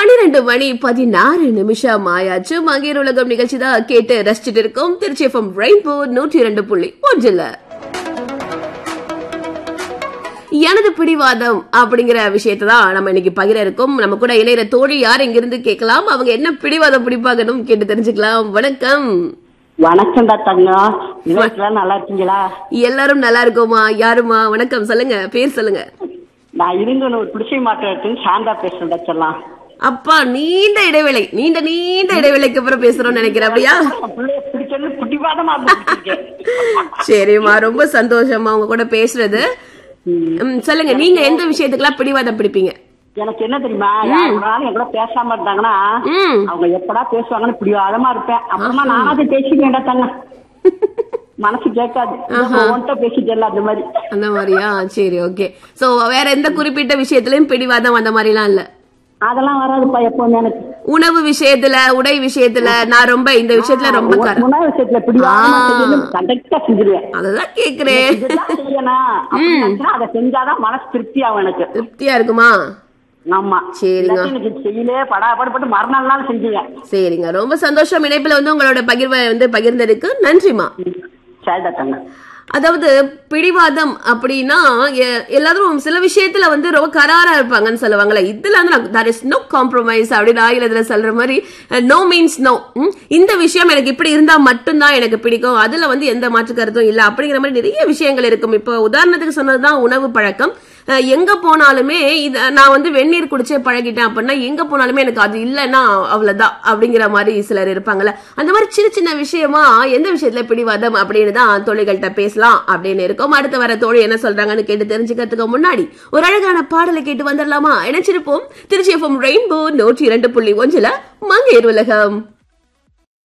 பன்னிரெண்டு மணி பதினாறு நிமிஷம் ஆயாச்சு மகேர் உலகம் நிகழ்ச்சி தான் கேட்டு ரசிச்சுட்டு இருக்கோம் திருச்சி எஃப்எம் ரெயின்போ நூற்றி இரண்டு புள்ளி ஒன்றுல எனது பிடிவாதம் அப்படிங்கிற விஷயத்தை தான் நம்ம இன்னைக்கு பகிர இருக்கோம் நம்ம கூட இணையிற தோழி யார் இங்கிருந்து கேட்கலாம் அவங்க என்ன பிடிவாதம் பிடிப்பாங்கன்னு கேட்டு தெரிஞ்சுக்கலாம் வணக்கம் வணக்கம்டா தங்கம் நிலையத்துல நல்லா இருக்கீங்களா எல்லாரும் நல்லா இருக்கோமா யாருமா வணக்கம் சொல்லுங்க பேர் சொல்லுங்க நான் இருங்கன்னு ஒரு குடிசை மாற்றத்துக்கு சாந்தா பேசுறேன்டா சொல்லலாம் அப்பா நீண்ட இடைவேளை நீண்ட நீண்ட இடைவேளைக்கு அப்புறம் பேசுறோம்னு நினைக்கிறேன் அப்படியா பிள்ளைய பிடிச்சது பிடிவாதமா இருந்துருக்கேன் சரிம்மா ரொம்ப சந்தோஷமா உங்க கூட பேசுறது ம், சொல்லுங்க நீங்க எந்த விஷயத்துக்கெல்லாம் பிடிவாதம் பிடிப்பீங்க எனக்கு என்ன தெரியுமா யார் ஒரு நாள் என் கூட பேசாம இருந்தாங்கன்னா ம் அவங்க எப்படா பேசுவாங்கன்னு பிடிவாதமா இருப்பேன் அப்புறமா நானாவது பேசிக்கேன்டா தங்க மனசு கேட்காது ஒன்ட்ட பேசிட்டேன்ல அந்த மாதிரி அந்த மாதிரியா சரி ஓகே சோ வேற எந்த குறிப்பிட்ட விஷயத்திலயும் பிடிவாதம் அந்த மாதிரிலாம் இல்ல அதெல்லாம் வராதுப்பா எப்பவுமே எனக்கு உணவு விஷயத்துல உடை விஷயத்துல நான் ரொம்ப இந்த விஷயத்துல ரொம்ப கர உணவு விஷயத்துல பிடிவாதமா செய்யணும் கரெக்டா செஞ்சிருவேன் அததான் கேக்குறேன் இதுதான் செய்யணும் அப்படின்னு நினைச்சா அதை செஞ்சாதான் மனசு திருப்தி ஆகும் எனக்கு திருப்தியா இருக்குமா ஆமா சரிங்க. இல்லாட்டி எனக்கு செய்யலே படாபடுப்பட்டு மறுநாள் நாள் செஞ்சுவேன் சரிங்க ரொம்ப சந்தோஷம் இணைப்புல வந்து உங்களோட பகிர்வை வந்து பகிர்ந்ததுக்கு நன்றிமா சரிடா தங்க அதாவது பிடிவாதம் அப்படின்னா எ- எல்லாரும் சில விஷயத்துல வந்து ரொம்ப கராரா இருப்பாங்கன்னு சொல்லுவாங்கல்ல இதுல வந்து தர் இஸ் நோ காம்ப்ரமைஸ் அப்படின்னு ஆங்கிலத்துல சொல்ற மாதிரி நோ மீன்ஸ் நோ இந்த விஷயம் எனக்கு இப்படி இருந்தா மட்டும்தான் எனக்கு பிடிக்கும் அதுல வந்து எந்த மாற்று கருத்தும் இல்ல அப்படிங்கிற மாதிரி நிறைய விஷயங்கள் இருக்கும் இப்போ உதாரணத்துக்கு சொன்னதுதான் உணவு பழக்கம் அஹ் எங்க போனாலுமே இது நான் வந்து வெந்நீர் குடிச்சே பழகிட்டேன் அப்படின்னா எங்க போனாலுமே எனக்கு அது இல்லைன்னா அவ்வளவுதான் அப்படிங்கிற மாதிரி சிலர் இருப்பாங்கல்ல அந்த மாதிரி சின்ன சின்ன விஷயமா எந்த விஷயத்துல பிடிவாதம் அப்படின்னு தான் தோழிகள்கிட்ட பேசலாம் அப்படின்னு இருக்கும் அடுத்து வர தோழி என்ன சொல்றாங்கன்னு கேட்டு தெரிஞ்சுக்கிறதுக்கு முன்னாடி ஒரு அழகான பாடலை கேட்டு வந்துடலாமா இணைச்சிருப்போம் திருச்சி எஃப்எம் ரெயின்போ நூற்றி இரண்டு புள்ளி ஒன்றுல மங்கையர் உலகம்